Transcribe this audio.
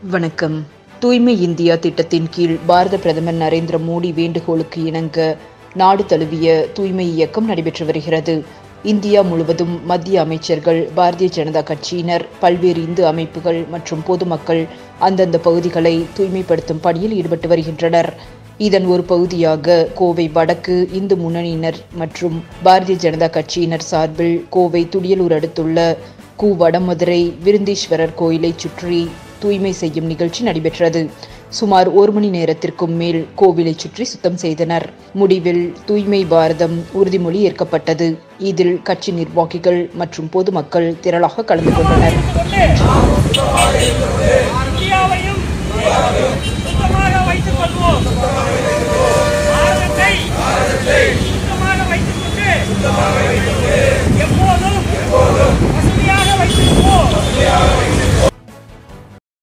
வணக்கம் தூய்மை இந்தியா திட்டத்தின் கீழ் பாரத பிரதமர் நரேந்திர மோடி வேண்டுகோளுக்கு இணங்க நாடு தழுவிய தூய்மை இயக்கம் நடைபெற்று வருகிறது இந்தியா முழுவதும் மத்திய அமைச்சர்கள் பாரதிய ஜனதா கட்சியினர் பல்வேறு இந்து அமைப்புகள் மற்றும் பொதுமக்கள் அந்தந்த பகுதிகளை தூய்மைப்படுத்தும் பணியில் ஈடுபட்டு வருகின்றனர் இதன் ஒரு பகுதியாக கோவை வடக்கு இந்து முன்னணியினர் மற்றும் பாரதிய ஜனதா கட்சியினர் சார்பில் கோவை துடியலூர் அடுத்துள்ள கு வடமதுரை விருந்தீஸ்வரர் கோயிலை சுற்றி தூய்மை செய்யும் நிகழ்ச்சி நடைபெற்றது சுமார் ஒரு மணி நேரத்திற்கும் மேல் கோவிலை சுற்றி சுத்தம் செய்தனர் முடிவில் தூய்மை பாரதம் உறுதிமொழி ஏற்கப்பட்டது இதில் கட்சி நிர்வாகிகள் மற்றும் பொதுமக்கள் திரளாக கலந்து கொண்டனர் இந்தியாவையும் சுத்தமாக வைத்துக் கொள்வோம் பாரதத்தை சுத்தமாக வைத்துக் கொண்டு